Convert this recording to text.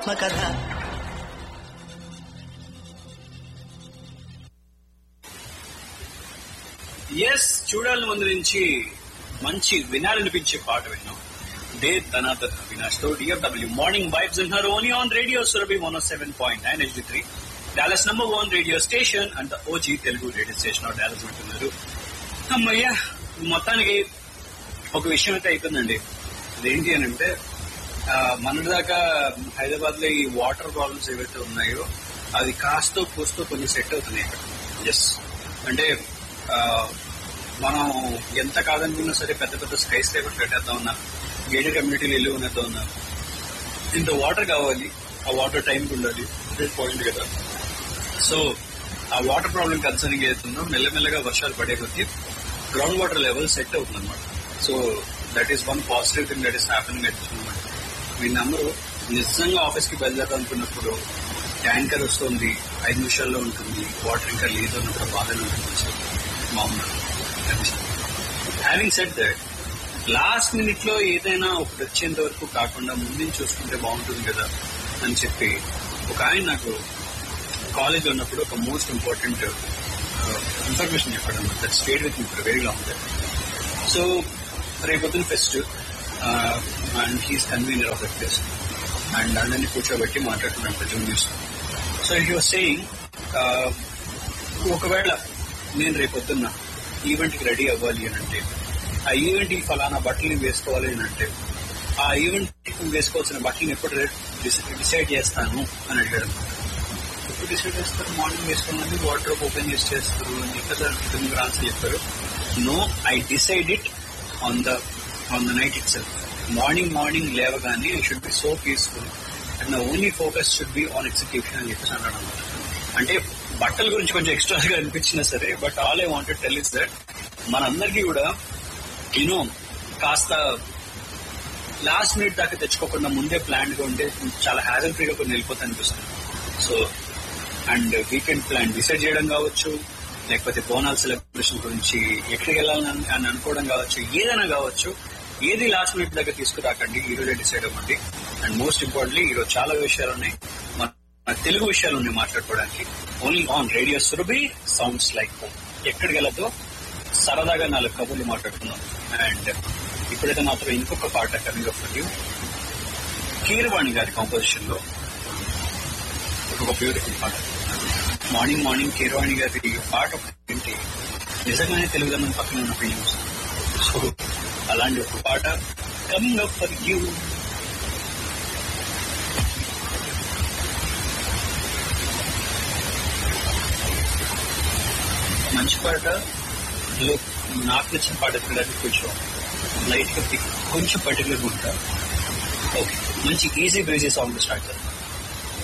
ఆత్మకథ ఎస్ చూడాలని ముందు నుంచి మంచి వినాలనిపించే పాట విన్నాం దే ధనాథన్ అవినాష్ తో DFW morning vibes in her only on radio Surabhi one seven point nine H three Dallas number one radio station and OG Telugu radio station of Dallas ఉంటున్నారు అమ్మయ్యా మొత్తానికి ఒక విషయం అయితే అయిపోయిందండి అదేంటి అని అంటే ఆ, మొన్నటిదాకా హైదరాబాద్ లో ఈ వాటర్ ప్రాబ్లమ్స్ ఏవైతే ఉన్నాయో అది కాస్తో కూస్తో కొన్ని సెట్ అవుతున్నాయి ఇక్కడ ఎస్ అంటే ఆ, మనం ఎంత కాదనుకున్నా సరే పెద్ద పెద్ద స్కై స్క్రైబర్ పెట్టేద్దాం ఉన్నా గేటెడ్ కమ్యూనిటీలు ఇల్లు ఉన్నట్టు ఉన్నా ఇంత వాటర్ కావాలి ఆ వాటర్ టైంకి ఉండాలి అదే పాయింట్ కదా సో ఆ వాటర్ ప్రాబ్లం కన్సర్నింగ్ అవుతుందో మెల్లమెల్లగా వర్షాలు పడే కొద్దీ గ్రౌండ్ వాటర్ లెవెల్ సెట్ అవుతుంది అనమాట so that is one positive thing that is happening at అనమాట మీ నంబరు నిజంగా ఆఫీస్ కి బయలుదేరాలి అనుకున్నప్పుడు ట్యాంకర్ వస్తుంది ఐదు నిమిషాల్లో ఉంటుంది వాటర్ ఇంకా లేదు అన్నప్పుడు బాధలు ఉంటుంది సో మామూలు having set that last minute లో ఏదైనా ఒకటి వచ్చేంత వరకు కాకుండా ముందు చూసుకుంటే బాగుంటుంది కదా అని చెప్పి ఒక ఆయన నాకు కాలేజ్ ఉన్నప్పుడు ఒక మోస్ట్ ఇంపార్టెంట్ ఇన్ఫర్మేషన్ చెప్పడం that state with me for very long time so రేపొద్దున fest and he's convenor of that fest and అందరినీ కూర్చోబెట్టి మాట్లాడుతున్నాను juniors so he was saying ఒకవేళ నేను రేపొద్దున్న ఈవెంట్ కి రెడీ అవ్వాలి అని అంటే ఆ ఈవెంట్ కి ఫలానా బట్టలు వేసుకోవాలి అని అంటే ఆ ఈవెంట్ వేసుకోవాల్సిన బట్టలను ఎప్పుడు డిసైడ్ చేస్తాను అని అడిగాడు ఎప్పుడు డిసైడ్ చేస్తారు మార్నింగ్ వేసుకోమని వాటర్ ఓపెన్ చేసి చేస్తారు అని కదా మీరు ఆన్సర్ చెప్పారు no I decide it on the on the night itself morning morning లేవగానే I should be so peaceful and only focus should be on execution అని చెప్పేసి అన్నాడు అనమాట అంటే బట్టల గురించి కొంచెం ఎక్స్ట్రాగా అనిపించినా సరే but all I wanted tell is that మనందరికీ కూడా యూనో కాస్త లాస్ట్ మినిట్ దాకా తెచ్చుకోకుండా ముందే ప్లాన్ గా ఉంటే చాలా హ్యాజల్ ఫ్రీగా కొన్ని వెళ్ళిపోతా అనిపిస్తుంది so and weekend plan decide చేయడం కావచ్చు లేకపోతే బోనాల్ సెలబ్రేషన్ గురించి ఎక్కడికి వెళ్ళాలని అని అనుకోవడం కావచ్చు ఏదైనా కావచ్చు ఏది లాస్ట్ మినిట్ దగ్గర తీసుకురాకండి ఈ రోజే డిసైడ్ అవ్వండి అండ్ మోస్ట్ ఇంపార్టెంట్లీ ఈరోజు చాలా విషయాలు ఉన్నాయి మన మన తెలుగు విషయాలు ఉన్నాయి మాట్లాడుకోవడానికి only on radio Surabhi sounds like home ఎక్కడికి వెళ్ళదో సరదాగా నాలుగు కబుర్లు మాట్లాడుకున్నాం అండ్ ఇప్పుడైతే మాత్రం ఇంకొక పాట కమింగ్ అప్ యూ కీరవాణి గారి కాంపోజిషన్ లో ఒక బ్యూటిఫుల్ పాట మార్నింగ్ మార్నింగ్ కీరవాణి గారి పాట వింటే నిజంగానే తెలుగుదనం పక్కన ఉన్న ఫీలింగ్స్ సో అలాంటి ఒక పాట కమింగ్ అప్ ఫర్ యూ మంచి పాట లో నాకు నచ్చిన పాట ఎక్కడానికి కొంచెం లైట్ గా పిక్ కొంచెం పర్టికులర్ ఉంటా ఓకే మంచి ఈజీ బ్రేజీ సాంగ్ స్టార్ట్ చేద్దాం